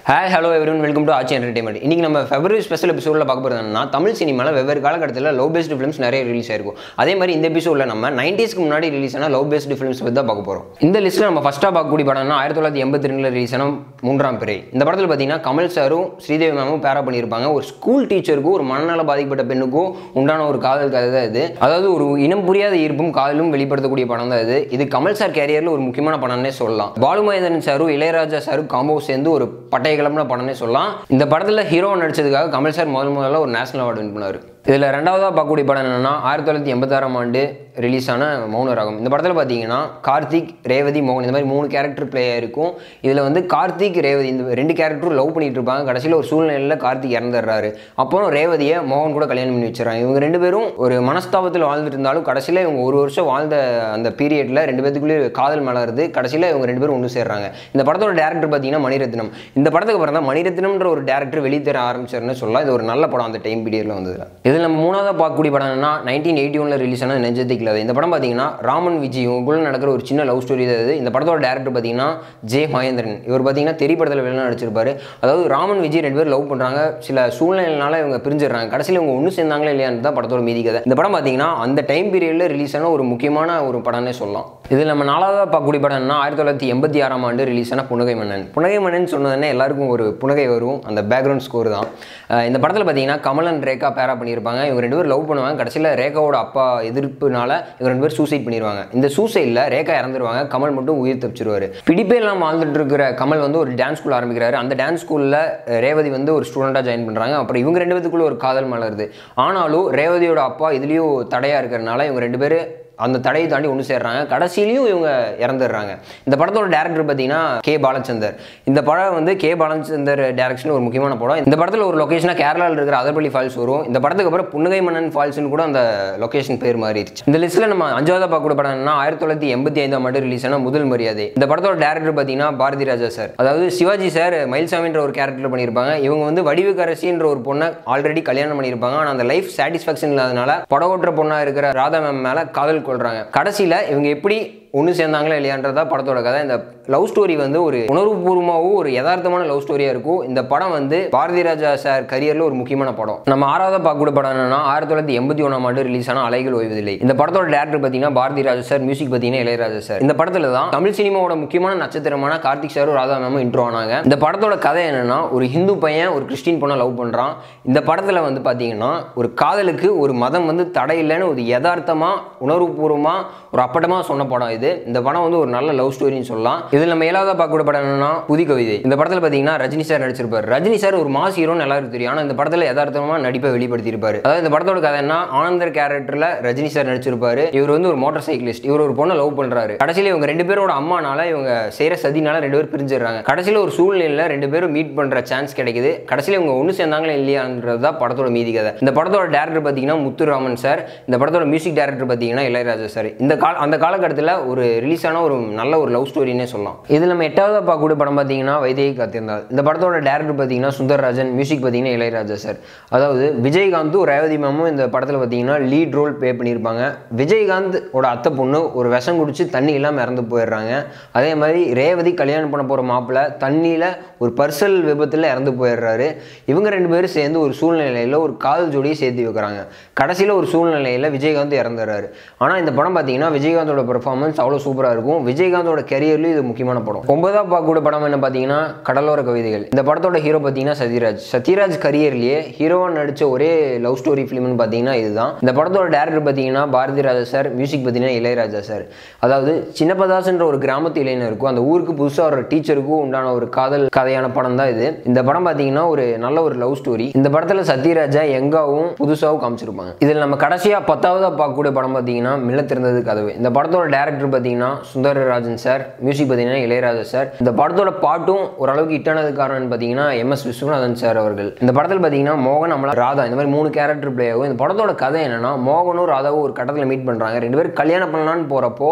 hi hello everyone welcome to Aachi entertainment இன்னைக்கு நம்ம February special எபிசோடில் பார்க்க போகிறது என்னன்னா தமிழ் சினிமாவில் வெவ்வேறு காலகட்டத்தில் லவ் பேஸ்டு ஃபிலிம்ஸ் நிறைய ரிலீஸ் ஆயிருக்கும் அதே மாதிரி இந்த எபிசோடில் நம்ம நைன்டிஸ்க்கு முன்னாடி ரிலீஸ் ஆன லவ் பேஸ்டு ஃபிலிம்ஸ் பற்றி தான் பார்க்க போகிறோம் இந்த லிஸ்ட்டில் நம்ம ஃபஸ்ட்டாக பார்க்கக்கூடிய படம்னா ஆயிரத்தி தொள்ளாயிரத்தி எண்பத்தி ரெண்டில் ரிலீஸ் ஆன மூன்றாம் பிறை இந்த படத்தில் பார்த்தீங்கன்னா கமல் சாரும் ஸ்ரீதேவி மேமும் பேரா பண்ணியிருப்பாங்க ஒரு ஸ்கூல் டீச்சருக்கும் ஒரு மனநல பாதிக்கப்பட்ட பெண்ணுக்கும் உண்டான ஒரு காதல் கதை தான் இது அதாவது ஒரு இனம் புரியாத ஈர்ப்பும் காதலும் வெளிப்படுத்தக்கூடிய படம் தான் இது இது கமல் சார் கேரியரில் ஒரு முக்கியமான படம்னே சொல்லலாம் பாலு மகேந்திரன் சாரும் இளையராஜா சாரும் காம்போ சேர்ந்து ஒரு பட்டைய கிளம்பின படம்னே சொல்லலாம் இந்த படத்தில் ஹீரோ நடிச்சதுக்காக கமல் சார் முதல் முதல்ல ஒரு நேஷனல் அவார்டு வின் பண்ணார் இதில் ரெண்டாவதாக பார்க்கக்கூடிய படம் என்னன்னா ஆயிரத்தி தொள்ளாயிரத்தி எண்பத்தாறாம் ஆண்டு ரிலீஸ் ஆன மௌன ராகம் இந்த படத்தில் பார்த்தீங்கன்னா கார்த்திக் ரேவதி மோகன் இந்த மாதிரி மூணு கேரக்டர் ப்ளே ஆயிருக்கும் இதில் வந்து கார்த்திக் ரேவதி இந்த ரெண்டு கேரக்டரும் லவ் பண்ணிட்டு இருப்பாங்க கடைசியில் ஒரு சூழ்நிலையில் கார்த்திக் இறந்துடுறாரு அப்புறம் ரேவதியை மோகன் கூட கல்யாணம் பண்ணி வச்சிடறாங்க இவங்க ரெண்டு பேரும் ஒரு மனஸ்தாபத்தில் வாழ்ந்துட்டு இருந்தாலும் கடைசியில் இவங்க ஒரு வருஷம் வாழ்ந்த அந்த பீரியடில் ரெண்டு பேத்துக்குள்ளேயே காதல் மலருது கடைசியில் இவங்க ரெண்டு பேரும் ஒன்று சேர்றாங்க இந்த படத்தோட டேரக்டர் பார்த்தீங்கன்னா மணிரத்னம் இந்த படத்துக்கு அப்புறம் தான் மணிரத்னம்ன்ற ஒரு டேரக்டர் வெளியே தர ஆரம்பிச்சாருன்னு சொல்லலாம் இது ஒரு நல்ல படம் அந்த டைம் பீரியடில் வந்ததுல இதில் நம்ம மூணாவதாக பார்க்கக்கூடிய படம் என்னன்னா நைன்டீன் எயிட்டி ஒனில் ரிலீஸ் ஆன நெஞ்சத்திக் இல்லாத இந்த படம் பார்த்தீங்கன்னா ராமன் விஜய் இவங்களுக்குள்ள நடக்கிற ஒரு சின்ன லவ் ஸ்டோரி தான் இது இந்த படத்தோட டேரக்டர் பார்த்தீங்கன்னா ஜே மகேந்திரன் இவர் பார்த்தீங்கன்னா தெரி படத்தில் வெளில நடிச்சிருப்பாரு அதாவது ராமன் விஜய் ரெண்டு பேரும் லவ் பண்ணுறாங்க சில சூழ்நிலைனால இவங்க பிரிஞ்சிடுறாங்க கடைசியில் இவங்க ஒன்று சேர்ந்தாங்களா இல்லையான்னு தான் படத்தோட மீதி கதை இந்த படம் பார்த்தீங்கன்னா அந்த டைம் பீரியடில் ரிலீஸ் ஆன ஒரு முக்கியமான ஒரு படம்னே சொல்லலாம் இதில் நம்ம நாலாவதாக பார்க்கக்கூடிய படம் என்ன ஆயிரத்தி தொள்ளாயிரத்தி எண்பத்தி ஆறாம் ஆண்டு ரிலீஸ் ஆன புனகை மன்னன் புனகை மன்னன் சொன்னதுனே எல்லாருக்கும் ஒரு புனகை வரும் அந்த பேக்ரவுண்ட் ஸ்கோர் தான் அஹ் இந்த படத்தில் பார்த்தீங்கன்னா கமலன் ரேகா பேரா பண்ணியிருப்பாங்க இவங்க ரெண்டு பேரும் லவ் பண்ணுவாங்க கடைசியில் ரேகாவோட அப்பா எதிர்ப்புனால இவங்க ரெண்டு பேரும் சூசைட் பண்ணிடுவாங்க இந்த சூசைடில் ரேகா இறந்துருவாங்க கமல் மட்டும் உயிர் தப்பிச்சிருவாரு பிடிப்பே இல்லாமல் வாழ்ந்துட்டு இருக்கிற கமல் வந்து ஒரு டான்ஸ் ஸ்கூல் ஆரம்பிக்கிறாரு அந்த டான்ஸ் ஸ்கூலில் ரேவதி வந்து ஒரு ஸ்டூடெண்ட்டாக ஜாயின் பண்ணுறாங்க அப்புறம் இவங்க ரெண்டு பேத்துக்குள்ள ஒரு காதல் மலருது ஆனாலும் ரேவதியோட அப்பா இதுலேயும் தடையாக இருக்கிறனால இவங்க ரெண்டு பேரும் அந்த தடையை தாண்டி ஒன்று சேர்றாங்க கடைசியிலையும் இவங்க இறந்துடுறாங்க இந்த படத்தோட டேரக்டர் பார்த்தீங்கன்னா கே பாலச்சந்தர் இந்த படம் வந்து கே பாலச்சந்தர் டேரக்ஷன் ஒரு முக்கியமான படம் இந்த படத்தில் ஒரு லொக்கேஷனாக கேரளாவில் இருக்கிற அதர்பள்ளி ஃபால்ஸ் வரும் இந்த படத்துக்கு அப்புறம் புன்னகை மன்னன் ஃபால்ஸ்னு கூட அந்த லொக்கேஷன் பேர் மாறிடுச்சு இந்த லிஸ்ட்டில் நம்ம அஞ்சாவதாக பார்க்கக்கூடிய படம் என்னன்னா ஆயிரத்தி தொள்ளாயிரத்தி எண்பத்தி ஐந்தாம் ஆண்டு ரிலீஸ் ஆன முதல் மரியாதை இந்த படத்தோட டேரக்டர் பார்த்தீங்கன்னா பாரதி ராஜா சார் அதாவது சிவாஜி சார் மயில்சாமின்ற ஒரு கேரக்டர் பண்ணியிருப்பாங்க இவங்க வந்து வடிவுக்கரசின்ற ஒரு பொண்ணை ஆல்ரெடி கல்யாணம் பண்ணியிருப்பாங்க ஆனால் அந்த லைஃப் சாட்டிஸ்ஃபேக்ஷன் இல்லாதனால படம் ஓட்டுற பொண்ணாக இருக்கிற ராதா மேம் மேலே காதல் கொள்றாங்க கடைசியில் இவங்க எப்படி ஒன்று சேர்ந்தாங்களா இல்லையான்றதா படத்தோட கதை இந்த லவ் ஸ்டோரி வந்து ஒரு உணர்வுபூர்வமாகவும் ஒரு யதார்த்தமான லவ் ஸ்டோரியாக இருக்கும் இந்த படம் வந்து பாரதி ராஜா சார் கரியரில் ஒரு முக்கியமான படம் நம்ம ஆறாவது பார்க்கக்கூடிய படம் என்னன்னா ஆயிரத்தி தொள்ளாயிரத்தி எண்பத்தி ஒன்றாம் ஆண்டு ரிலீஸ் ஆன அலைகள் ஓய்வதில்லை இந்த படத்தோட டேரக்டர் பார்த்தீங்கன்னா பாரதி ராஜா சார் மியூசிக் பார்த்தீங்கன்னா இளையராஜா சார் இந்த படத்தில் தான் தமிழ் சினிமாவோட முக்கியமான நட்சத்திரமான கார்த்திக் சாரும் ராதா மேமும் இன்ட்ரோ ஆனாங்க இந்த படத்தோட கதை என்னன்னா ஒரு ஹிந்து பையன் ஒரு கிறிஸ்டின் பொண்ணை லவ் பண்ணுறான் இந்த படத்தில் வந்து பார்த்தீங்கன்னா ஒரு காதலுக்கு ஒரு மதம் வந்து தடை இல்லைன்னு ஒரு யதார்த்தமாக உணர்வுபூர்வமாக ஒரு அப்பட்டமாக சொன்ன படம் இது இந்த படம் வந்து ஒரு நல்ல லவ் ஸ்டோரின்னு சொல்லலாம் இதில் நம்ம ஏழாவதாக பார்க்கக்கூடிய படம் என்னன்னா புதி கவிதை இந்த படத்தில் பார்த்தீங்கன்னா ரஜினி சார் நடிச்சிருப்பார் ரஜினி சார் ஒரு மாஸ் ஹீரோன்னு எல்லாருக்கும் தெரியும் ஆனால் இந்த படத்தில் யதார்த்தமாக நடிப்பை வெளிப்படுத்தியிருப்பாரு அதாவது இந்த படத்தோட கதை என்ன ஆனந்தர் கேரக்டரில் ரஜினி சார் நடிச்சிருப்பாரு இவர் வந்து ஒரு மோட்டார் சைக்கிளிஸ்ட் இவர் ஒரு பொண்ணை லவ் பண்ணுறாரு கடைசியில் இவங்க ரெண்டு பேரோட அம்மானால இவங்க செய்கிற சதினால ரெண்டு பேரும் பிரிஞ்சிடுறாங்க கடைசியில் ஒரு சூழ்நிலையில் ரெண்டு பேரும் மீட் பண்ணுற சான்ஸ் கிடைக்குது கடைசியில் இவங்க ஒன்று சேர்ந்தாங்களா இல்லையான்றது தான் படத்தோட மீதி கதை இந்த படத்தோட டேரக்டர் பார்த்தீங்கன்னா முத்துராமன் சார் இந்த படத்தோட மியூசிக் டேரக்டர் பார்த்தீங்கன்னா இளையராஜா சார் இந்த கால அந்த காலகட்டத்தில் ஒரு ரிலீஸ் ஆன ஒரு நல்ல ஒரு லவ் ஸ்டோரினே சொல்லலாம் இதில் நம்ம எட்டாவது பார்க்கக்கூடிய படம் பார்த்தீங்கன்னா வைதேகி காத்திருந்தால் இந்த படத்தோட டேரக்டர் பார்த்தீங்கன்னா சுந்தர்ராஜன் மியூசிக் பார்த்தீங்கன்னா இளையராஜா சார் அதாவது விஜயகாந்தும் ரேவதி மேமும் இந்த படத்தில் பார்த்தீங்கன்னா லீட் ரோல் ப்ளே பண்ணியிருப்பாங்க விஜயகாந்த் ஓட அத்தை பொண்ணு ஒரு விஷம் குடிச்சு தண்ணி இல்லாமல் இறந்து போயிடுறாங்க அதே மாதிரி ரேவதி கல்யாணம் பண்ண போகிற மாப்பிள்ளை தண்ணியில் ஒரு பர்சல் விபத்தில் இறந்து போயிடுறாரு இவங்க ரெண்டு பேரும் சேர்ந்து ஒரு சூழ்நிலையில் ஒரு காதல் ஜோடியை சேர்த்து வைக்கிறாங்க கடைசியில் ஒரு சூழ்நிலையில் விஜயகாந்த் இறந்துடுறாரு ஆனால் இந்த படம் பார்த்தீங்கன்னா விஜயகாந்தோட பெர்ஃபார்மன்ஸ் அவ்வளோ சூப்பராக இருக்கும் விஜயகாந்தோட கெரியர்லையும் இது முக்கியமான படம் ஒன்பதா பார்க்கக்கூடிய படம் என்ன பார்த்தீங்கன்னா கடலோர கவிதைகள் இந்த படத்தோட ஹீரோ பார்த்தீங்கன்னா சத்யராஜ் சத்யராஜ் கரியர்லேயே ஹீரோவாக நடித்த ஒரே லவ் ஸ்டோரி ஃபிலிம்னு பார்த்தீங்கன்னா இதுதான் இந்த படத்தோட டேரக்டர் பார்த்தீங்கன்னா பாரதி ராஜா சார் மியூசிக் பார்த்தீங்கன்னா இளையராஜா சார் அதாவது சின்னப்பதாஸ்ன்ற ஒரு கிராமத்து இளைஞருக்கும் அந்த ஊருக்கு புதுசாக ஒரு டீச்சருக்கும் உண்டான ஒரு காதல் கதையான படம் தான் இது இந்த படம் பார்த்தீங்கன்னா ஒரு நல்ல ஒரு லவ் ஸ்டோரி இந்த படத்தில் சத்யராஜா எங்காவும் புதுசாகவும் காமிச்சிருப்பாங்க இதில் நம்ம கடைசியாக பத்தாவதாக பார்க்கக்கூடிய படம் பார்த்தீங்கன்னா மில்ல திறந்தது கதவு இந்த படத்தோட டேரக்டர் பார்த்தீங்கன்னா சுந்தரராஜன் சார் மியூசிக் பார்த்தீங்கன்னா இளையராஜா சார் இந்த படத்தோட பாட்டும் ஓரளவுக்கு ஹிட்டானது காரணம் பார்த்தீங்கன்னா எம் எஸ் விஸ்வநாதன் சார் அவர்கள் இந்த படத்தில் பார்த்தீங்கன்னா மோகன் அமலா ராதா இந்த மாதிரி மூணு கேரக்டர் பிளே ஆகும் இந்த படத்தோட கதை என்னன்னா மோகனும் ராதாவும் ஒரு கட்டத்தில் மீட் பண்ணுறாங்க ரெண்டு பேரும் கல்யாணம் பண்ணலான்னு போகிறப்போ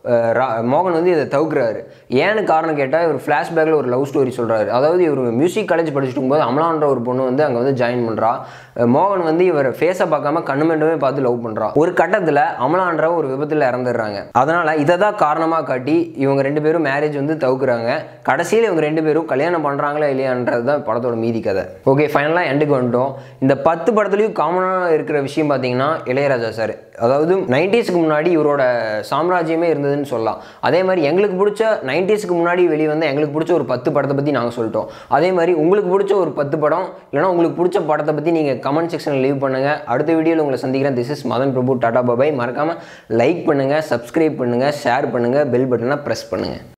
அஹ் ரா- மோகன் வந்து இதை தவிர்க்கிறாரு ஏன்னு காரணம் கேட்டால் இவர் ஃப்ளாஷ்பேக்கில் ஒரு லவ் ஸ்டோரி சொல்கிறாரு அதாவது இவர் மியூசிக் காலேஜ் படிச்சுட்டு இருக்கும்போது அமலான்ற ஒரு பொண்ணு வந்து அங்கே வந்து ஜாயின் பண்ணுறா மோகன் வந்து இவர் ஃபேஸை பார்க்காம கண்ணு மட்டுமே பார்த்து லவ் பண்ணுறா ஒரு கட்டத்தில் அமலான்ற ஒரு விபத்தில் இறந்துடுறாங்க அதனால் இதை தான் காரணமாக காட்டி இவங்க ரெண்டு பேரும் மேரேஜ் வந்து தவிர்க்கிறாங்க கடைசியில் இவங்க ரெண்டு பேரும் கல்யாணம் பண்ணுறாங்களா இல்லையான்றது தான் படத்தோட மீதி கதை ஓகே ஃபைனலாக எண்டுக்கு வந்துட்டோம் இந்த பத்து படத்துலையும் காமனாக இருக்கிற விஷயம் பார்த்தீங்கன்னா இளையராஜா சார் அதாவது நைன்டிஸ்க்கு முன்னாடி இவரோட சாம்ராஜ்யமே இருந்ததுன்னு சொல்லலாம் அதே மாதிரி எங்களுக்கு பிடிச்ச நைன்டிஸ்க்கு முன்னாடி வெளியே வந்து எங்களுக்கு பிடிச்ச ஒரு பத்து படத்தை பற்றி நாங்கள் சொல்லிட்டோம் அதே மாதிரி உங்களுக்கு பிடிச்ச ஒரு பத்து படம் இல்லைனா உங்களுக்கு பிடிச்ச படத்தை பற்றி நீங்கள் கமெண்ட் செக்ஷனில் லீவ் பண்ணுங்கள் அடுத்த வீடியோவில் உங்களை சந்திக்கிறேன் திஸ் இஸ் மதன் பிரபு டாடா பாபாய் மறக்காமல் லைக் பண்ணுங்கள் சப்ஸ்கிரைப் பண்ணுங்கள் ஷேர் பண்ணுங்கள் பெல் பட்டனை ப்ரெஸ் பண்ணுங்கள்